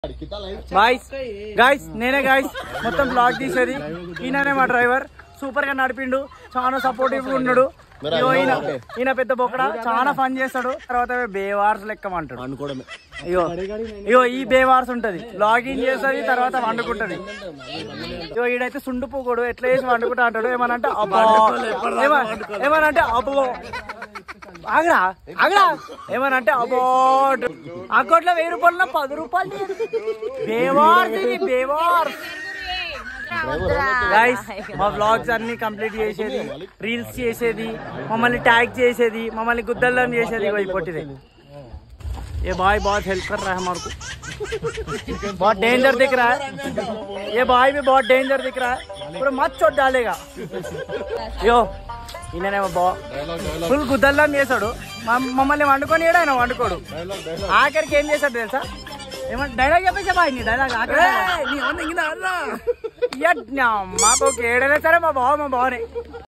boys guys నేనే guys మొత్తం blog తీసేది ఈయననే మా డ్రైవర్ సూపర్ గా నడిపిండు చాలా సపోర్టివ్ గా ఉన్నాడు ఇగో ఈయన ఈయన పెద్ద బొక్కడ చాలా ఫన్ చేస్తాడు తర్వాత బేవార్స్ లెక్కమంటాడు అనుకోవడమే ఇగో ఇగో ఈ బేవార్స్ ఉంటది లాగిన్ చేస్తుంది తర్వాత వండుకుంటది ఇగో ఈడైతే సుండు పోకూడు ఎట్లా చేసి వండుకుంటా అంటాడు ఏమనంటే అబ్బా ఏమ- ఏమనంటే అబ్బో ఆగరా ఆగరా ఏమనంటే అబ్బో అకౌంట్లో వెయ్యి రూపాయలు పది రూపాయలు బేవార్స్ ఇది బేవార్స్ గైస్ మా వ్లాగ్స్ అన్ని కంప్లీట్ చేసేది రీల్స్ చేసేది మమ్మల్ని ట్యాగ్ చేసేది మమ్మల్ని గుద్దల్లం చేసేది ఇగో ఈ పొట్టిదే ये भाई बहुत हेल्प कर रहा है हमारे को बहुत डेंजर दिख रहा है ये भाई भी बहुत डेंजर दिख रहा है पूरा मत चोट डालेगा యో ఈయననేమో బా ఫుల్ గుద్దల్లం చేశాడు మమ్- మమ్మల్ని వండుకొని ఏడు ఆయన వండుకోడు ఆఖరికి ఏం చేశాడు తెలుసా ఏమంటే డైలాగ్ చెప్పేసా బాయ్ నీ డైలాగ్ ఆఖరి మా ఏడైనా సరే మా బావ మా బావని